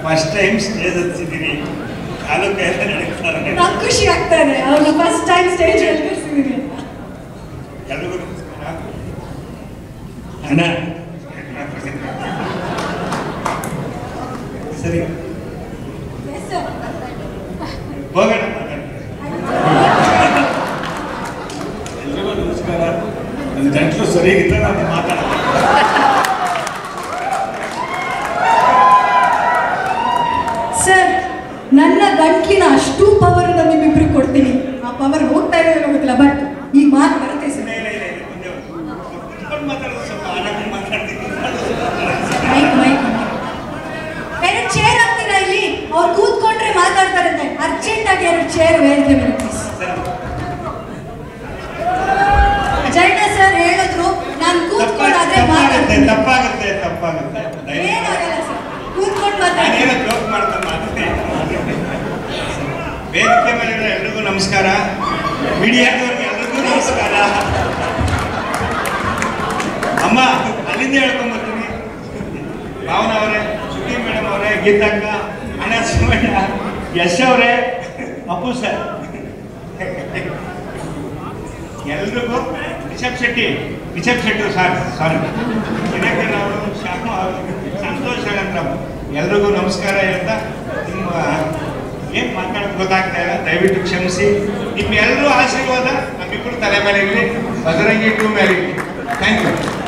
First time stage ಹಚ್ಚಿದ್ದೀನಿ ಕಾಲು ಕೈಯಲ್ಲಿ ನಡೀತಾರೆ ನಂಗೆ ಖುಷಿ ಆಗ್ತಾ ಇದೆ ಅವ್ರನ್ನ ಫಸ್ಟ್ ಟೈಮ್ ಸ್ಟೇಜ್ ಅಲ್ಲಿ ಕರ್ಸಿದೀನಿ ಎಲ್ರಿಗೂ ನಮಸ್ಕಾರ ಅಣ್ಣ ಸರಿ ಹೋಗೋಣ ಎಲ್ರಿಗೂ ನಮಸ್ಕಾರ ನನ್ನ ಗಂಟಲು ಸರಿಯಾಗಿದ್ದರೆ ನಾನು ಮಾತಾಡೋದು ಸರ್ ನನ್ನ ಗಂಟ್ಲಿನ ಅಷ್ಟು ಪವರ್ ನಿಮ್ಮಿಬ್ರಿಗೆ ಕೊಡ್ತೀನಿ ಆ ಪವರ್ ಹೋಗ್ತಾ ಇದೆ ಗೊತ್ತಿಲ್ಲ ಬಟ್ ಈ ಮಾತು ಬರುತ್ತೆ ಸರ್ ಇಲ್ಲ, ಇಲ್ಲ, ಇಲ್ಲ, ಮುಂದೆ ಹೋಗಿ. ಕುತ್ಕೊಂಡು ಮಾತಾಡೋದು ಸ್ವಲ್ಪ ಆರಾಮಾಗಿ ಮಾತಾಡ್ತೀನಿ ಮೈಕ್ ಮೈಕ್ ಎರಡು ಚೇರ್ ಹಾಕ್ತೀರಾ ಇಲ್ಲಿ ಅವ್ರು ಕೂತ್ಕೊಂಡ್ರೆ ಮಾತಾಡ್ತಾರಂತೆ ಅರ್ಜೆಂಟ್ ಆಗಿ ಎರಡು ಚೇರ್ ವೇದಿಕೆ ಮೇಲೆ ಪ್ಲೀಸ್ ಜೈನ ಸರ್ ಹೇಳಿದ್ರು ನಾನು ಕೂತ್ಕೊಂಡಾದ್ರೆ ತಪ್ಪಾಗುತ್ತೆ ಮಾತಾಡ್ತೀನಿ ತಪ್ಪಾಗುತ್ತೆ ತಪ್ಪಾಗುತ್ತೆ ದಯವಿಟ್ಟು ಏನಾಗಲ್ಲ ಸರ್ ಕೂತ್ಕೊಂಡು ಮಾತಾಡಿ ನಾನೇನೋ ಜೋಕ್ ಮಾಡ್ಕೊಂಡು ಮಾತಾಡ್ತೀನಿ ವೇದಿಕೆ ಮೇಲೆ ಎಲ್ರಿಗೂ ನಮಸ್ಕಾರ ಮೀಡಿಯಾದವ್ರಿಗೆ ಎಲ್ರಿಗೂ ನಮಸ್ಕಾರ ಅಮ್ಮ ಅಲ್ಲಿಂದ ಹೇಳ್ಕೊಂಬರ್ತೀನಿ ಭಾವನ ಅವರೇ ಶುಟಿ ಮೇಡಮ್ ಅವರೇ ಗೀತಕ್ಕ ಅಣ್ಣ ಸುಮಣ್ಣ ಯಶ್ ಅವರೇ ಅಪ್ಪು ಸರ್ ಎಲ್ರಿಗೂ ರಿಷಬ್ ಶೆಟ್ಟಿ ರಿಷಬ್ ಶೆಟ್ಟಿ ಸರ್ ಸಾರಿ ದಿನಕರ್ ಅವರು ಶ್ಯಾಮ ಅವರು ಸಂತೋಷ್ ಹೇಳಂದ್ರಮ್ಮ ಎಲ್ರಿಗೂ ನಮಸ್ಕಾರ ಹೇಳ್ತಾ ನಿಮ್ಮ ಏನು ಮಾತಾಡೋದು ಗೊತ್ತಾಗ್ತಾ ಇಲ್ಲ ದಯವಿಟ್ಟು ಕ್ಷಮಿಸಿ ನಿಮ್ಮ ಎಲ್ಲರೂ ಆಶೀರ್ವಾದ ನಮ್ಮಿಬ್ಬರು ತಲೆ ಮೇಲೆ ಇರಲಿ ಬಜರಂಗಿ ಟೂ ಮೇಲೆ ಇರಲಿ ಥ್ಯಾಂಕ್ ಯು